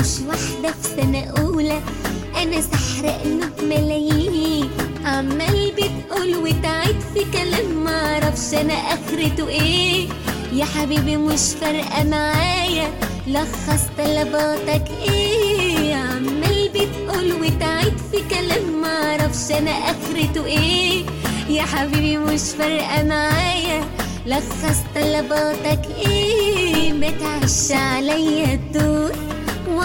مش واحدة في سنة أولى أنا سحرة قلوب ملايين عمال بتقول وتعيد في كلام معرفش أنا آخرته إيه يا حبيبي مش فارقة معايا لخص طلباتك إيه عمال بتقول وتعيد في كلام معرفش أنا آخرته إيه يا حبيبي مش فارقة معايا لخص طلباتك ايه ما تعش عليا الدور